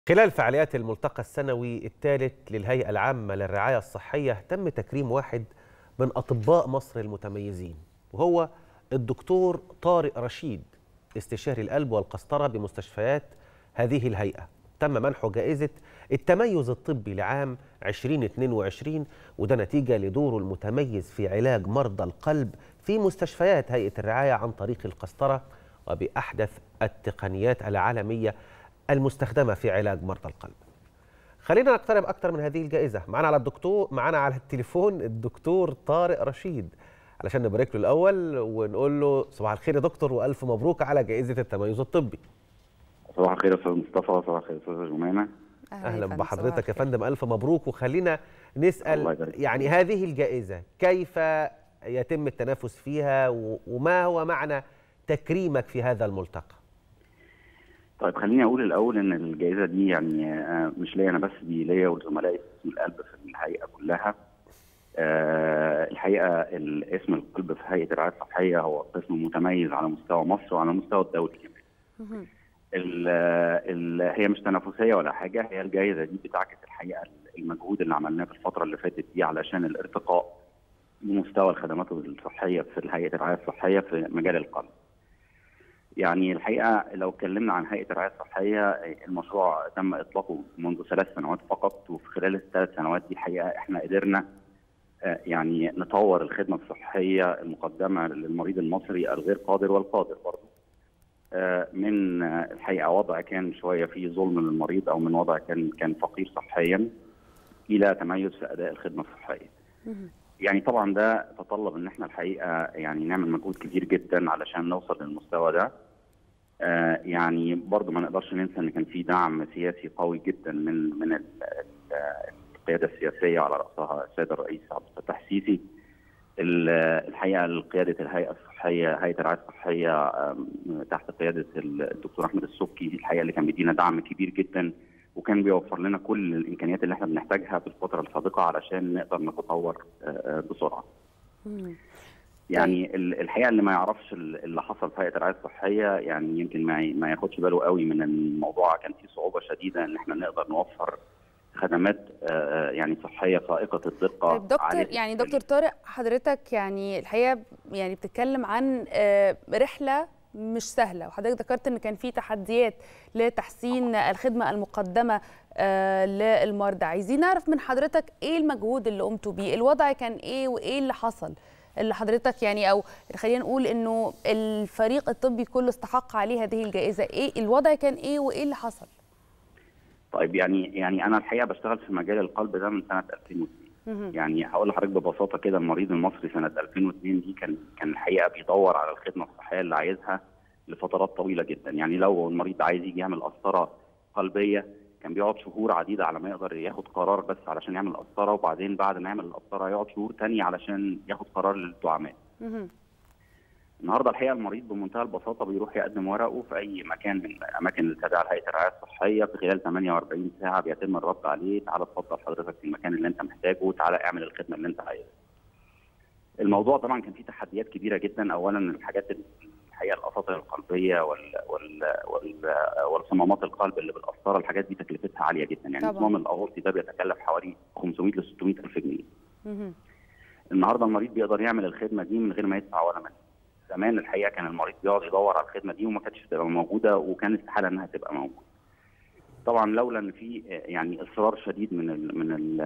خلال فعاليات الملتقى السنوي الثالث للهيئة العامة للرعاية الصحية تم تكريم واحد من أطباء مصر المتميزين وهو الدكتور طارق رشيد استشاري القلب والقسطرة بمستشفيات هذه الهيئة تم منحه جائزة التميز الطبي لعام 2022 وده نتيجة لدوره المتميز في علاج مرضى القلب في مستشفيات هيئة الرعاية عن طريق القسطرة وبأحدث التقنيات العالمية المستخدمة في علاج مرضى القلب خلينا نقترب أكثر من هذه الجائزة معنا على الدكتور معنا على التليفون الدكتور طارق رشيد علشان نبارك له الأول ونقول له صباح الخير يا دكتور وألف مبروك على جائزة التميز الطبي صباح الخير يا استاذ مصطفى صباح الخير يا استاذ جمانه اهلا بحضرتك يا فندم الف مبروك وخلينا نسال يعني هذه الجائزه كيف يتم التنافس فيها وما هو معنى تكريمك في هذا الملتقى طيب خليني اقول الاول ان الجائزه دي يعني مش ليا انا بس دي ليا ولزملائي في القلب في الهيئه كلها أه الحقيقه اسم القلب في هيئه الرعايه الصحيه هو قسم متميز على مستوى مصر وعلى مستوى الدولي كمان ال ال هي مش تنافسيه ولا حاجه هي الجائزه دي بتعكس الحقيقه المجهود اللي عملناه في الفتره اللي فاتت دي علشان الارتقاء بمستوى الخدمات الصحيه في هيئه الرعايه الصحيه في مجال القلب. يعني الحقيقه لو اتكلمنا عن هيئه الرعايه الصحيه المشروع تم اطلاقه منذ ثلاث سنوات فقط وفي خلال الثلاث سنوات دي الحقيقه احنا قدرنا يعني نطور الخدمه الصحيه المقدمه للمريض المصري الغير قادر والقادر برضه من الحقيقه وضع كان شويه فيه ظلم للمريض او من وضع كان كان فقير صحيا الى تميز في اداء الخدمه الصحيه. يعني طبعا ده تطلب ان احنا الحقيقه يعني نعمل مجهود كبير جدا علشان نوصل للمستوى ده. يعني برضه ما نقدرش ننسى ان كان في دعم سياسي قوي جدا من من القياده السياسيه على راسها السيد الرئيس عبد الفتاح السيسي. الحقيقه قياده الهيئه الصحيه هيئه الرعايه الصحيه تحت قياده الدكتور احمد السبكي الحقيقه اللي كان بيدينا دعم كبير جدا وكان بيوفر لنا كل الامكانيات اللي احنا بنحتاجها في الفتره السابقه علشان نقدر نتطور بسرعه. يعني الحقيقه اللي ما يعرفش اللي حصل في هيئه الرعايه الصحيه يعني يمكن ما ما ياخدش باله قوي من الموضوع كان في صعوبه شديده ان احنا نقدر نوفر خدمات يعني صحيه فائقه الدقه طيب دكتور يعني دكتور طارق حضرتك يعني الحقيقه يعني بتتكلم عن رحله مش سهله وحضرتك ذكرت ان كان في تحديات لتحسين الخدمه المقدمه للمرضى عايزين نعرف من حضرتك ايه المجهود اللي قمتوا بيه الوضع كان ايه وايه اللي حصل اللي حضرتك يعني او خلينا نقول انه الفريق الطبي كله استحق عليه هذه الجائزه ايه الوضع كان ايه وايه اللي حصل طيب يعني يعني انا الحقيقه بشتغل في مجال القلب ده من سنه 2002 يعني هقول لحضرتك ببساطه كده المريض المصري سنه 2002 دي كان كان الحقيقه بيدور على الخدمه الصحيه اللي عايزها لفترات طويله جدا يعني لو المريض عايز يجي يعمل قسطره قلبيه كان بيقعد شهور عديده على ما يقدر ياخد قرار بس علشان يعمل قسطره وبعدين بعد ما يعمل القسطره يقعد شهور تانية علشان ياخد قرار للدعامات. النهارده الحقيقه المريض بمنتهى البساطه بيروح يقدم ورقه في اي مكان من الاماكن اللي تابعه لهيئه الرعايه الصحيه في خلال 48 ساعه بيتم الرد عليه تعالى اتفضل حضرتك في المكان اللي انت محتاجه وتعالى اعمل الخدمه اللي انت عايزها. الموضوع طبعا كان فيه تحديات كبيره جدا اولا الحاجات الحقيقه الاساطير القلبيه وال وال وال والصمامات القلب اللي بالقسطره الحاجات دي تكلفتها عاليه جدا يعني الصمام الاورطي ده بيتكلف حوالي 500 ل 600 الف جنيه. النهارده المريض بيقدر يعمل الخدمه دي من غير ما يدفع ولا مليم. زمان الحقيقه كان المريض بيقعد يدور على الخدمه دي وما كانتش تبقى موجوده وكان استحاله انها تبقى موجوده. طبعا لولا ان في يعني اصرار شديد من ال من ال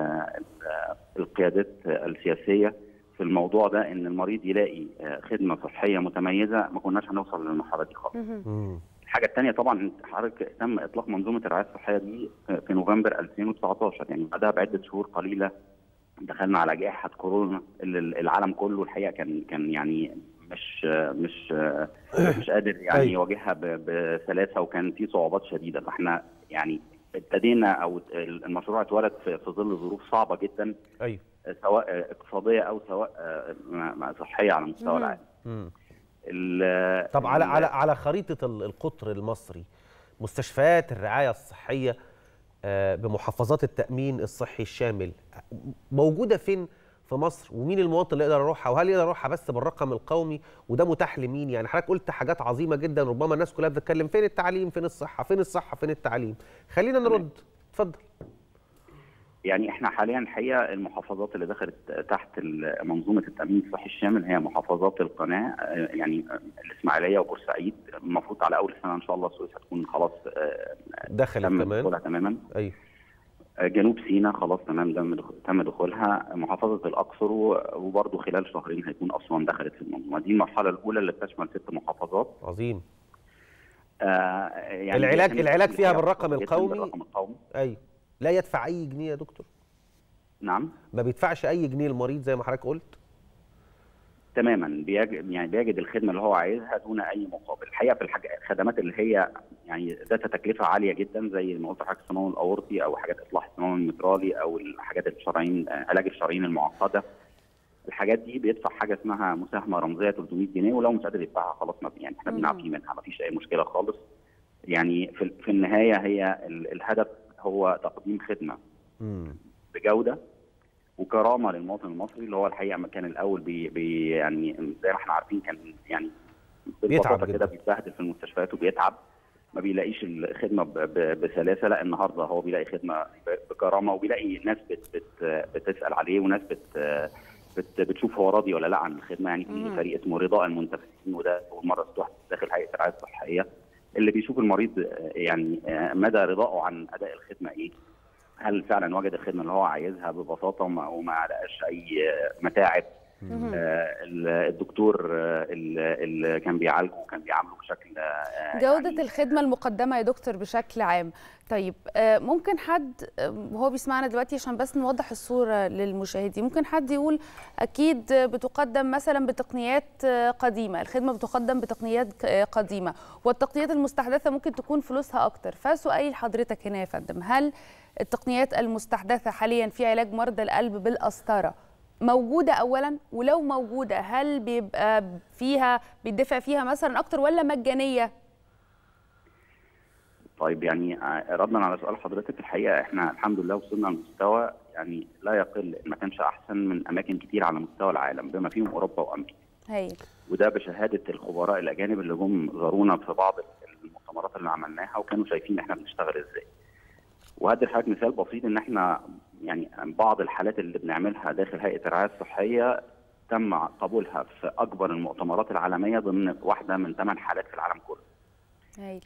القيادات السياسيه في الموضوع ده ان المريض يلاقي خدمه صحيه متميزه ما كناش هنوصل للمرحله دي خالص. الحاجه الثانيه طبعا حضرتك تم اطلاق منظومه الرعايه الصحيه دي في نوفمبر 2019 يعني بعدها بعده شهور قليله دخلنا على جائحه كورونا اللي العالم كله الحقيقه كان كان يعني مش مش مش قادر يعني يواجهها بسلاسه وكان في صعوبات شديده فاحنا يعني ابتدينا او المشروع اتولد في ظل ظروف صعبه جدا ايوه سواء اقتصاديه او سواء صحيه على مستوى العالم. طب على على على خريطه القطر المصري مستشفيات الرعايه الصحيه بمحافظات التامين الصحي الشامل موجوده فين في مصر ومين المواطن اللي يقدر يروحها وهل يقدر يروحها بس بالرقم القومي وده متاح لمين يعني حضرتك قلت حاجات عظيمه جدا ربما الناس كلها بتتكلم فين التعليم فين الصحه فين الصحه فين التعليم خلينا نرد اتفضل يعني احنا حاليا الحقيقه المحافظات اللي دخلت تحت منظومه التامين الصحي الشامل هي محافظات القناه يعني الاسماعيليه وبورسعيد المفروض على اول السنه ان شاء الله السويس هتكون خلاص دخلت كمان تماما ايوه جنوب سيناء خلاص تمام تم دخولها محافظه الاقصر وبرضه خلال شهرين هيكون اسوان دخلت في المنظومه دي المرحله الاولى اللي بتشمل ست محافظات عظيم آه يعني العلاج العلاج فيها بالرقم القومي بالرقم القومي ايوه لا يدفع اي جنيه يا دكتور نعم ما بيدفعش اي جنيه المريض زي ما حضرتك قلت تماما بيجد يعني بيجد الخدمه اللي هو عايزها دون اي مقابل الحقيقه في الحاجة الخدمات اللي هي يعني ذات تكلفه عاليه جدا زي ما قلت حضرتك الصمام الاورطي او حاجات اصلاح الصمام المترالي او الحاجات الشرايين علاج الشرايين المعقده الحاجات دي بيدفع حاجه اسمها مساهمه رمزيه 300 جنيه ولو مش قادر يدفعها خلاص ما يعني احنا بنعفي منها ما فيش اي مشكله خالص يعني في, في النهايه هي الهدف هو تقديم خدمه مم. بجوده وكرامه للمواطن المصري اللي هو الحقيقه كان الاول بي, بي يعني زي ما احنا عارفين كان يعني بيتعب كده بيتبهدل في المستشفيات وبيتعب ما بيلاقيش الخدمه بسلاسه لا النهارده هو بيلاقي خدمه بكرامه وبيلاقي ناس بت بت بتسال عليه وناس بت بت بتشوف هو راضي ولا لا عن الخدمه يعني في فريق اسمه رضاء المنتفعين وده اول مره تفتح داخل هيئه الرعايه الصحيه اللي بيشوف المريض يعني مدى رضائه عن اداء الخدمه ايه هل فعلا وجد الخدمه اللي هو عايزها ببساطه وما لقاش اي متاعب آه الدكتور آه اللي كان بيعالجه وكان بيعامله بشكل آه جوده يعني الخدمه المقدمه يا دكتور بشكل عام طيب ممكن حد وهو بيسمعنا دلوقتي عشان بس نوضح الصوره للمشاهدين ممكن حد يقول اكيد بتقدم مثلا بتقنيات قديمه الخدمه بتقدم بتقنيات قديمه والتقنيات المستحدثه ممكن تكون فلوسها اكتر فسؤالي لحضرتك هنا يا فندم هل التقنيات المستحدثه حاليا في علاج مرضى القلب بالقسطره موجوده اولا ولو موجوده هل بيبقى فيها بيدفع فيها مثلا اكتر ولا مجانيه طيب يعني ردا على سؤال حضرتك الحقيقه احنا الحمد لله وصلنا لمستوى يعني لا يقل ان ما كانش احسن من اماكن كتير على مستوى العالم بما فيهم اوروبا وامريكا. هايل. وده بشهاده الخبراء الاجانب اللي جم زارونا في بعض المؤتمرات اللي عملناها وكانوا شايفين احنا بنشتغل ازاي. وهدي لحضرتك مثال بسيط ان احنا يعني بعض الحالات اللي بنعملها داخل هيئه الرعايه الصحيه تم قبولها في اكبر المؤتمرات العالميه ضمن واحده من ثمان حالات في العالم كله. هايل.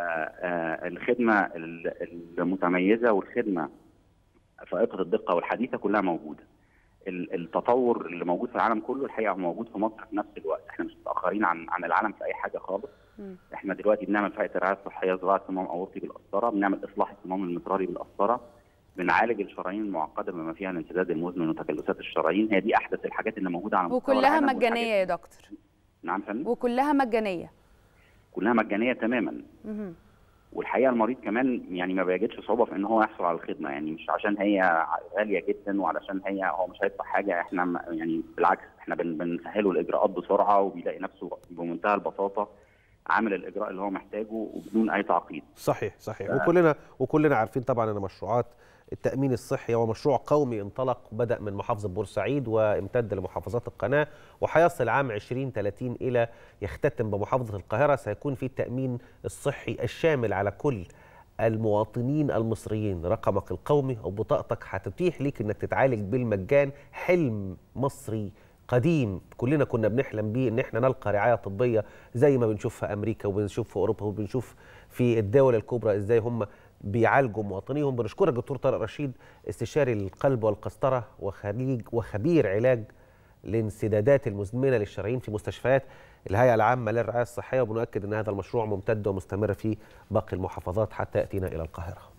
فالخدمه المتميزه والخدمه فائقه الدقه والحديثه كلها موجوده. التطور اللي موجود في العالم كله الحقيقه هو موجود في مصر في نفس الوقت، احنا مش متاخرين عن عن العالم في اي حاجه خالص. م. احنا دلوقتي بنعمل في هيئه الرعايه الصحيه زراعه صمام اورطي بالقسطره، بنعمل اصلاح الصمام المترالي بالقسطره، بنعالج الشرايين المعقده بما فيها الانسداد المزمن وتكلسات الشرايين، هي دي احدث الحاجات اللي موجوده على مستوى وكلها مجانيه يا دكتور. نعم فندم. وكلها مجانيه. كلها مجانيه تماما. م. والحقيقه المريض كمان يعني ما بيجدش صعوبه في ان هو يحصل على الخدمه يعني مش عشان هي غاليه جدا وعلشان هي هو مش هيدفع حاجه احنا يعني بالعكس احنا بنسهله الاجراءات بسرعه وبيلاقي نفسه بمنتهى البساطه عامل الاجراء اللي هو محتاجه وبدون اي تعقيد. صحيح صحيح ف... وكلنا وكلنا عارفين طبعا ان مشروعات التامين الصحي هو مشروع قومي انطلق وبدا من محافظه بورسعيد وامتد لمحافظات القناه وهيصل عام 2030 الى يختتم بمحافظه القاهره سيكون في التامين الصحي الشامل على كل المواطنين المصريين رقمك القومي او بطاقتك هتتيح ليك انك تتعالج بالمجان حلم مصري قديم كلنا كنا بنحلم بيه ان احنا نلقى رعايه طبيه زي ما بنشوف في امريكا وبنشوف في اوروبا وبنشوف في الدول الكبرى ازاي هم بيعالجوا مواطنيهم بنشكرك دكتور طارق رشيد استشاري القلب والقسطره وخريج وخبير علاج الانسدادات المزمنه للشرايين في مستشفيات الهيئه العامه للرعايه الصحيه وبنؤكد ان هذا المشروع ممتد ومستمر في باقي المحافظات حتى ياتينا الى القاهره